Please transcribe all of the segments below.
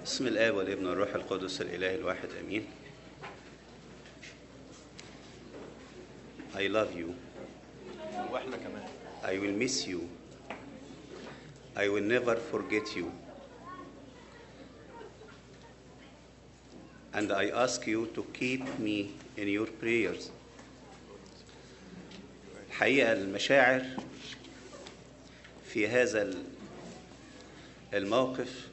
بسم الآب والابن والروح القدس الإله الواحد آمين. I love you. واحنا كمان I will miss you. I will never forget you. And I ask you to keep me in your prayers. الحقيقة المشاعر في هذا ال- الموقف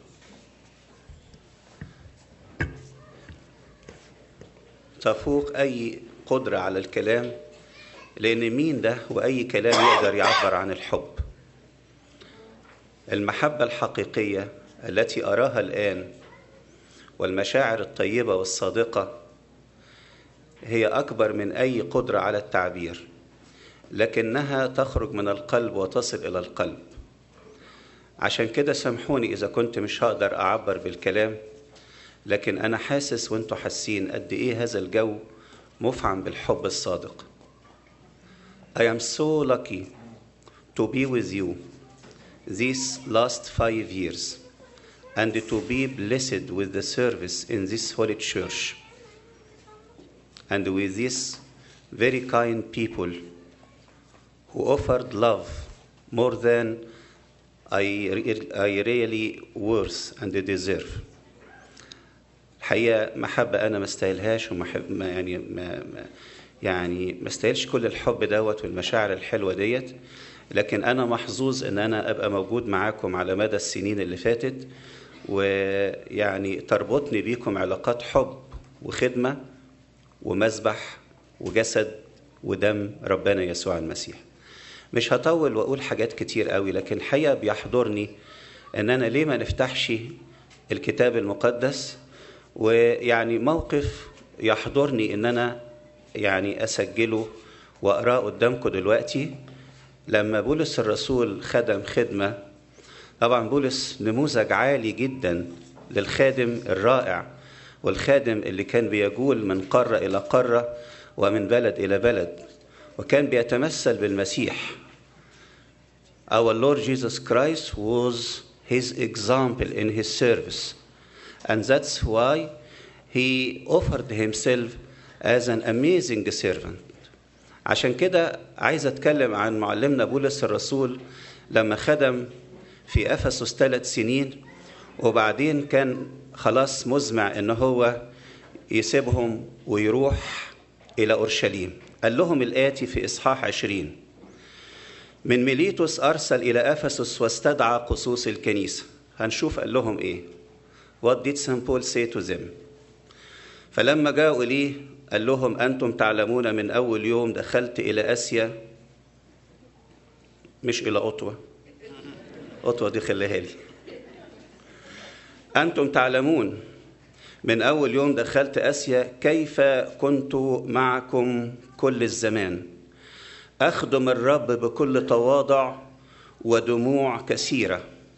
تفوق أي قدرة على الكلام لأن مين ده وأي كلام يقدر يعبر عن الحب المحبة الحقيقية التي أراها الآن والمشاعر الطيبة والصادقة هي أكبر من أي قدرة على التعبير لكنها تخرج من القلب وتصل إلى القلب عشان كده سامحوني إذا كنت مش هقدر أعبر بالكلام لكن أنا حاسس وأنتوا حاسين قد إيه هذا الجو مفعم بالحب الصادق I am so lucky to be with you these last five years and to be blessed with the service in this holy church and with these very kind people who offered love more than I, re- I really worth and deserve. الحقيقة محبة أنا ما استاهلهاش ومحب ما يعني ما ما يعني ما استاهلش كل الحب دوت والمشاعر الحلوة ديت لكن أنا محظوظ إن أنا أبقى موجود معاكم على مدى السنين اللي فاتت ويعني تربطني بيكم علاقات حب وخدمة ومسبح وجسد ودم ربنا يسوع المسيح مش هطول واقول حاجات كتير قوي لكن الحقيقه بيحضرني ان انا ليه ما نفتحش الكتاب المقدس ويعني موقف يحضرني ان انا يعني اسجله واقراه قدامكم دلوقتي لما بولس الرسول خدم خدمه طبعا بولس نموذج عالي جدا للخادم الرائع والخادم اللي كان بيجول من قاره الى قاره ومن بلد الى بلد وكان بيتمثل بالمسيح Our Lord Jesus Christ was his example in his service. And that's why he offered himself as an amazing servant. عشان كده عايز اتكلم عن معلمنا بولس الرسول لما خدم في افسس ثلاث سنين وبعدين كان خلاص مزمع ان هو يسيبهم ويروح الى اورشليم قال لهم الاتي في اصحاح عشرين من ميليتوس أرسل إلى أفسس واستدعى قصوص الكنيسة هنشوف قال لهم إيه What did St. Paul say to them فلما جاءوا إليه قال لهم أنتم تعلمون من أول يوم دخلت إلى آسيا مش إلى أوتوا أوتوا دي خليها لي أنتم تعلمون من أول يوم دخلت آسيا كيف كنت معكم كل الزمان أخدم الرب بكل تواضع ودموع كثيرة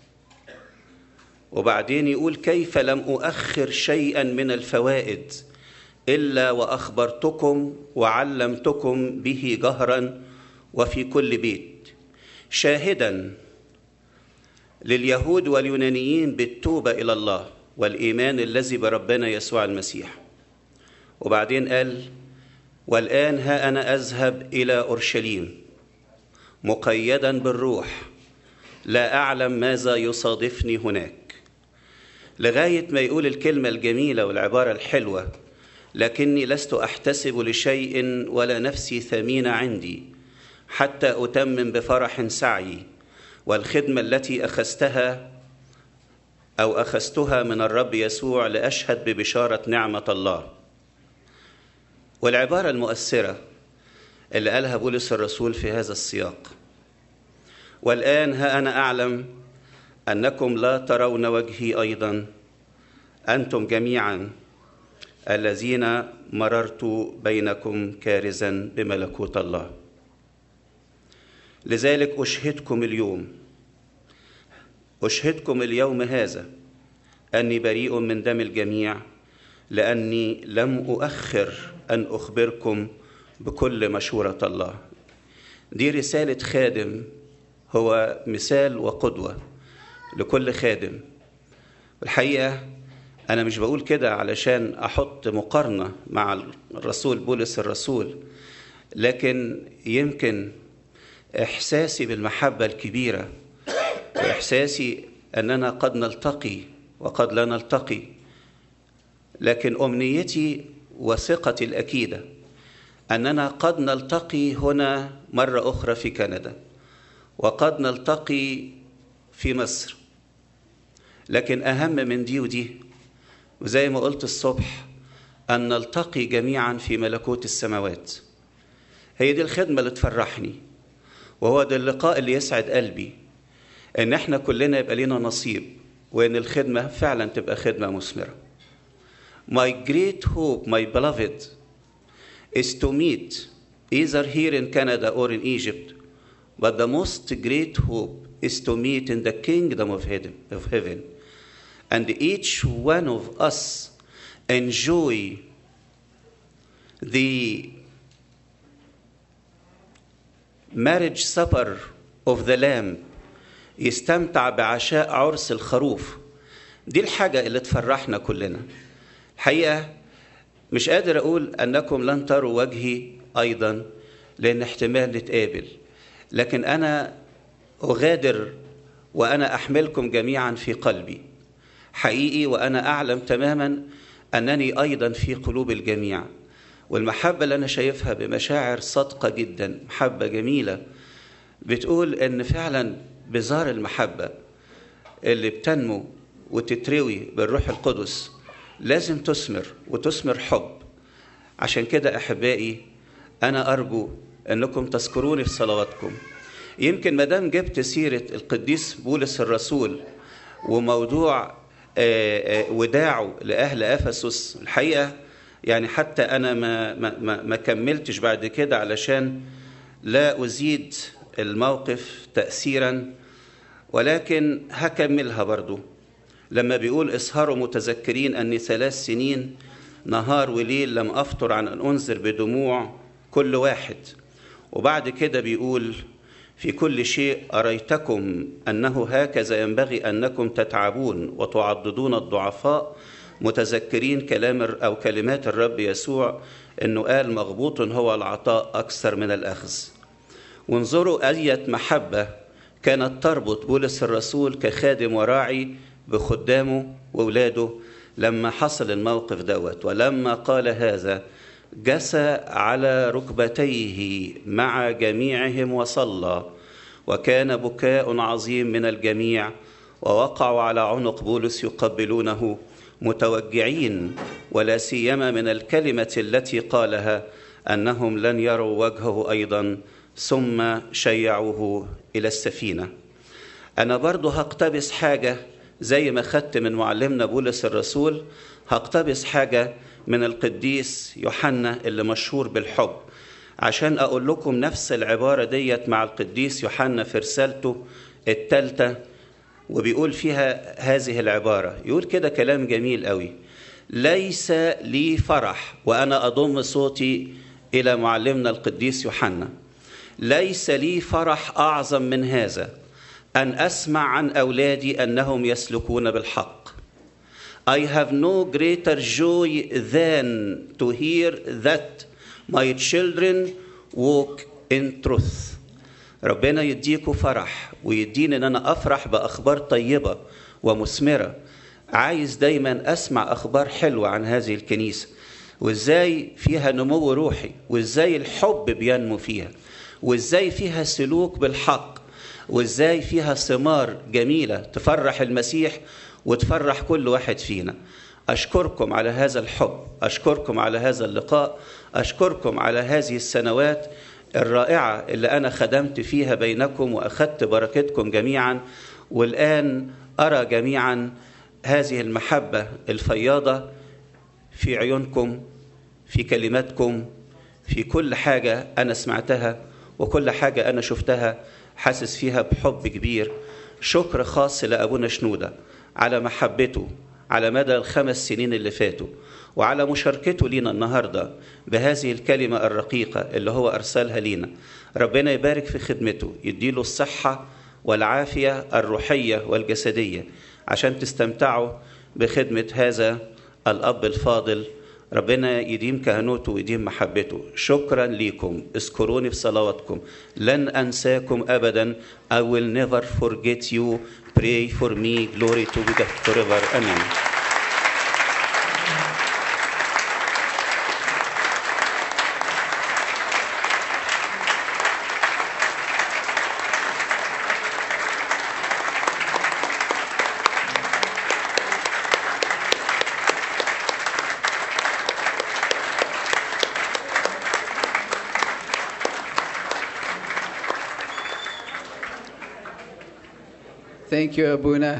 وبعدين يقول كيف لم أؤخر شيئا من الفوائد إلا وأخبرتكم وعلمتكم به جهرا وفي كل بيت شاهدا لليهود واليونانيين بالتوبة إلى الله والإيمان الذي بربنا يسوع المسيح وبعدين قال والآن ها أنا أذهب إلى أورشليم مقيدا بالروح لا أعلم ماذا يصادفني هناك لغاية ما يقول الكلمة الجميلة والعبارة الحلوة لكني لست أحتسب لشيء ولا نفسي ثمينة عندي حتى أتمم بفرح سعي والخدمة التي أخذتها أو أخذتها من الرب يسوع لأشهد ببشارة نعمة الله والعبارة المؤثرة اللي قالها بولس الرسول في هذا السياق والآن ها أنا أعلم أنكم لا ترون وجهي أيضا أنتم جميعا الذين مررت بينكم كارزا بملكوت الله لذلك أشهدكم اليوم أشهدكم اليوم هذا أني بريء من دم الجميع لأني لم أؤخر أن أخبركم بكل مشورة الله دي رسالة خادم هو مثال وقدوة لكل خادم الحقيقة أنا مش بقول كده علشان أحط مقارنة مع الرسول بولس الرسول لكن يمكن إحساسي بالمحبة الكبيرة وإحساسي أننا قد نلتقي وقد لا نلتقي لكن أمنيتي وثقتي الأكيدة أننا قد نلتقي هنا مرة أخرى في كندا وقد نلتقي في مصر لكن أهم من دي ودي وزي ما قلت الصبح أن نلتقي جميعا في ملكوت السماوات هي دي الخدمة اللي تفرحني وهو ده اللقاء اللي يسعد قلبي ان احنا كلنا يبقى لنا نصيب وان الخدمة فعلا تبقى خدمة مثمرة My great hope, my beloved, is to meet either here in Canada or in Egypt, but the most great hope is to meet in the kingdom of heaven. Of heaven. And each one of us enjoy the marriage supper of the lamb يستمتع بعشاء عرس الخروف دي الحاجة اللي تفرحنا كلنا الحقيقة مش قادر أقول أنكم لن تروا وجهي أيضا لأن احتمال نتقابل لكن أنا أغادر وأنا أحملكم جميعا في قلبي حقيقي وأنا أعلم تماما أنني أيضا في قلوب الجميع والمحبة اللي أنا شايفها بمشاعر صادقة جدا محبة جميلة بتقول إن فعلا بزار المحبة اللي بتنمو وتتروي بالروح القدس لازم تثمر وتثمر حب عشان كده أحبائي أنا أرجو أنكم تذكروني في صلواتكم يمكن ما دام جبت سيرة القديس بولس الرسول وموضوع وداعه لأهل أفسس الحقيقة يعني حتى أنا ما, ما, ما كملتش بعد كده علشان لا أزيد الموقف تأثيرا ولكن هكملها برضو لما بيقول اسهروا متذكرين أني ثلاث سنين نهار وليل لم أفطر عن أن أنذر بدموع كل واحد وبعد كده بيقول في كل شيء أريتكم أنه هكذا ينبغي أنكم تتعبون وتعضدون الضعفاء متذكرين كلام أو كلمات الرب يسوع أنه قال مغبوط هو العطاء أكثر من الأخذ وانظروا أية محبة كانت تربط بولس الرسول كخادم وراعي بخدامه وولاده لما حصل الموقف دوت ولما قال هذا جسى على ركبتيه مع جميعهم وصلى وكان بكاء عظيم من الجميع ووقعوا على عنق بولس يقبلونه متوجعين ولا سيما من الكلمة التي قالها أنهم لن يروا وجهه أيضا ثم شيعوه إلى السفينة أنا برضو هقتبس حاجة زي ما خدت من معلمنا بولس الرسول هقتبس حاجة من القديس يوحنا اللي مشهور بالحب عشان أقول لكم نفس العبارة ديت مع القديس يوحنا في رسالته الثالثة وبيقول فيها هذه العبارة يقول كده كلام جميل قوي ليس لي فرح وأنا أضم صوتي إلى معلمنا القديس يوحنا ليس لي فرح أعظم من هذا أن أسمع عن أولادي أنهم يسلكون بالحق I have no greater joy than to hear that my children walk in truth ربنا يديكوا فرح ويديني ان انا افرح باخبار طيبه ومثمره عايز دايما اسمع اخبار حلوه عن هذه الكنيسه وازاي فيها نمو روحي وازاي الحب بينمو فيها وازاي فيها سلوك بالحق وازاي فيها ثمار جميله تفرح المسيح وتفرح كل واحد فينا اشكركم على هذا الحب اشكركم على هذا اللقاء اشكركم على هذه السنوات الرائعه اللي انا خدمت فيها بينكم واخذت بركتكم جميعا والان ارى جميعا هذه المحبه الفياضه في عيونكم في كلماتكم في كل حاجه انا سمعتها وكل حاجه انا شفتها حاسس فيها بحب كبير شكر خاص لابونا شنوده على محبته على مدى الخمس سنين اللي فاتوا وعلى مشاركته لينا النهارده بهذه الكلمه الرقيقه اللي هو ارسلها لينا ربنا يبارك في خدمته يديله الصحه والعافيه الروحيه والجسديه عشان تستمتعوا بخدمة هذا الأب الفاضل ربنا يديم كهنوته ويديم محبته شكرا ليكم اذكروني في صلواتكم لن أنساكم أبدا I will never forget you pray for me glory to God forever Amen Thank you, Abuna.